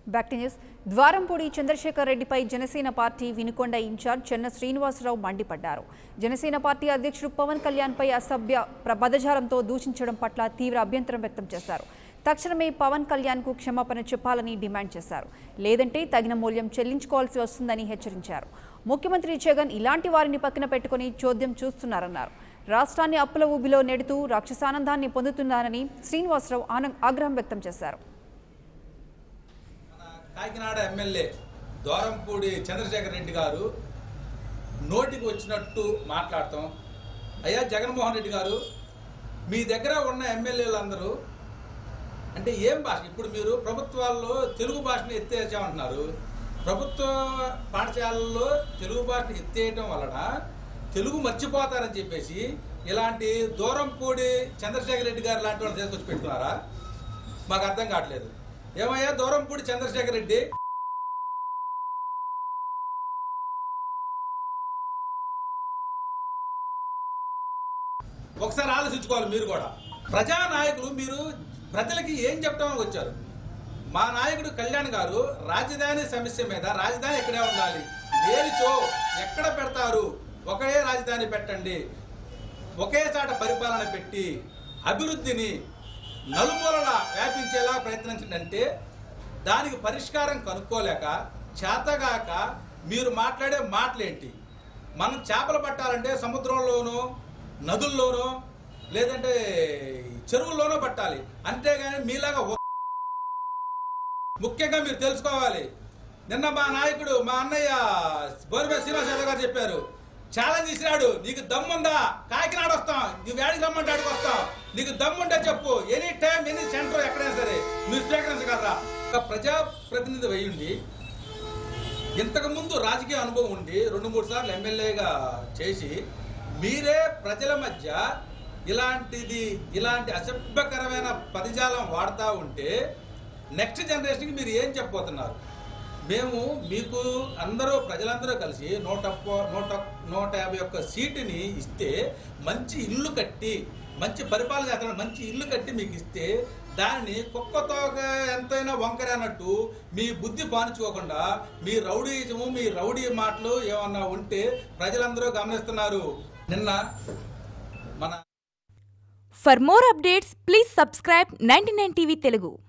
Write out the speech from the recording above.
Back to news Dwarampudi Chandrasekhar రెడ్డిపై Janasena party Vinukonda incharge Chenna Srinivasarao మండిపడ్డారు Janasena party అధ్యక్షుడు పవన్ కళ్యాణ్పై అసభ్య ప్ర- పదజాలంతో దూషించడం పట్ల తీవ్ర అభ్యంతరం వ్యక్తం చేశారు తక్షణమే పవన్ కళ్యాణ్కు క్షమాపణ చెప్పాలని డిమాండ్ చేశారు లేదంటే తగిన మూల్యం చెల్లించుకోవాల్సి వస్తుందని హెచ్చరించారు ముఖ్యమంత్రి జగన్ ఇలాంటి వారిని పక్కన పెట్టుకుని చోద్యం చూస్తున్నారన్నారు రాష్ట్రాన్ని అప్పుల ఊబిలో నెడుతూ రాక్షసానందాన్ని పొందుతున్నారని శ్రీనివాసరావు ఆన- ఆగ్రహం వ్యక్తం చేశారు కాకినాడ ఎమ్మెల్యే దోరంపూడి చంద్రశేఖర్ రెడ్డి గారు నోటికి వచ్చినట్టు మాట్లాడటం అయ్యా జగన్మోహన్ రెడ్డి గారు మీ దగ్గర ఉన్న ఎమ్మెల్యేలందరూ అంటే ఏం భాష ఇప్పుడు మీరు ప్రభుత్వాల్లో తెలుగు భాషను ఎత్తేసామంటున్నారు ప్రభుత్వ పాఠశాలల్లో తెలుగు భాషను ఎత్తేయటం వలన తెలుగు మర్చిపోతారని చెప్పేసి ఇలాంటి దూరంపూడి చంద్రశేఖర్ రెడ్డి గారు లాంటి వాళ్ళు తీసుకొచ్చి పెట్టుకున్నారా మాకు అర్థం కావట్లేదు ఏమయ్యా దూరంపూడి చంద్రశేఖర్ రెడ్డి ఒకసారి ఆలోచించుకోవాలి మీరు కూడా ప్రజా నాయకులు మీరు ప్రజలకి ఏం చెప్పడానికి వచ్చారు మా నాయకుడు కళ్యాణ్ గారు రాజధాని సమస్య మీద రాజధాని ఎక్కడే ఉండాలి లేనిచో ఎక్కడ పెడతారు ఒకే రాజధాని పెట్టండి ఒకే చాట పరిపాలన పెట్టి అభివృద్ధిని నలుమూలలా వ్యాపించేలా ప్రయత్నించండి దానికి పరిష్కారం కనుక్కోలేక చేతగాక మీరు మాట్లాడే మాటలేంటి మనం చేపలు పట్టాలంటే సముద్రంలోనూ నదుల్లోనూ లేదంటే చెరువుల్లోనూ పట్టాలి అంతేగాని మీలాగా ఒ- ముఖ్యంగా మీరు తెలుసుకోవాలి నిన్న మా నాయకుడు మా అన్నయ్య బోరిమే శ్రీనివాస్ యాదవ్ గారు చెప్పారు ఛాలెంజ్ ఇచ్చినాడు నీకు దమ్ముందా కాకినాడ వస్తాం నువ్వు ఏడికి రమ్మంటే అడిగి వస్తాం నీకు దమ్ముంటే చెప్పు ఎనీ టైం ఎనీ సెంటర్ ఎక్కడైనా సరే నువ్వు స్వీకరించగలరా ఒక ప్రజాప్రతినిధి అయ్యుండి ఇంతకు ముందు రాజకీయ అనుభవం ఉండి రెండు మూడు సార్లు ఎమ్మెల్యేగా చేసి మీరే ప్రజల మధ్య ఇలాంటిది ఇలాంటి అసభ్యకరమైన పదజాలం వాడుతూ ఉంటే నెక్స్ట్ జనరేషన్కి మీరు ఏం చెప్పబోతున్నారు మేము మీకు అందరూ ప్రజలందరూ కలిసి నూట ఒక్క- నూట నూట యాభై ఒక్క సీటుని ఇస్తే మంచి ఇల్లు కట్టి మంచి పరిపాలన చేస్తున్న మంచి ఇల్లు కట్టి మీకు ఇస్తే దాన్ని కుక్కతో ఎంతైనా వంకర అన్నట్టు మీ బుద్ధి పానించుకోకుండా మీ రౌడీజము మీ రౌడీ మాటలు ఏమన్నా ఉంటే ప్రజలందరూ గమనిస్తున్నారు నిన్న మన For more updates, please subscribe 99 TV Telugu.